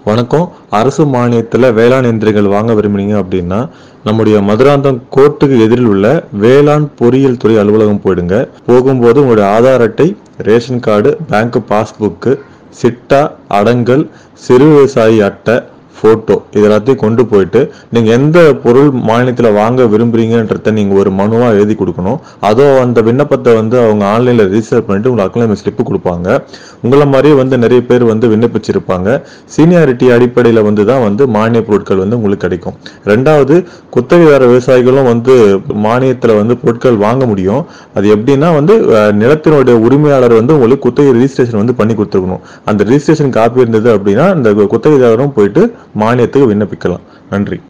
வணக்கம் அரசு மானியத்தில் வேளாண் எந்திரங்கள் வாங்க விரும்புனீங்க அப்படின்னா நம்முடைய மதுராந்தகம் கோர்ட்டுக்கு எதிரில் உள்ள வேளாண் பொறியியல் துறை அலுவலகம் போயிடுங்க போகும்போது உங்களுடைய ஆதார் அட்டை ரேஷன் கார்டு பேங்க் பாஸ்புக்கு சிட்டா அடங்கல் சிறு விவசாயி அட்டை ஃபோட்டோ இது எல்லாத்தையும் கொண்டு போயிட்டு நீங்கள் எந்த பொருள் மானியத்தில் வாங்க விரும்புறீங்கன்றத நீங்கள் ஒரு மனுவாக எழுதி கொடுக்கணும் அதோ அந்த விண்ணப்பத்தை வந்து அவங்க ஆன்லைனில் ரிஜிஸ்டர் பண்ணிட்டு உங்களுக்கு அக்லாமி ஸ்லிப்பு கொடுப்பாங்க உங்களை மாதிரியே வந்து நிறைய பேர் வந்து விண்ணப்பிச்சிருப்பாங்க சீனியாரிட்டி அடிப்படையில் வந்து தான் வந்து மானிய பொருட்கள் வந்து உங்களுக்கு கிடைக்கும் ரெண்டாவது குத்தகைதார விவசாயிகளும் வந்து மானியத்தில் வந்து பொருட்கள் வாங்க முடியும் அது எப்படின்னா வந்து அஹ், நிலத்தினுடைய உரிமையாளர் வந்து உங்களுக்கு குத்தகை ரிஜிஸ்ட்ரேஷன் வந்து பண்ணி கொடுத்துருக்கணும் அந்த ரிஜிஸ்ட்ரேஷன் காப்பி இருந்தது அப்படின்னா அந்த குத்தகைதாரரும் போயிட்டு மானியத்துக்கு விண்ணப்பிக்கலாம் நன்றி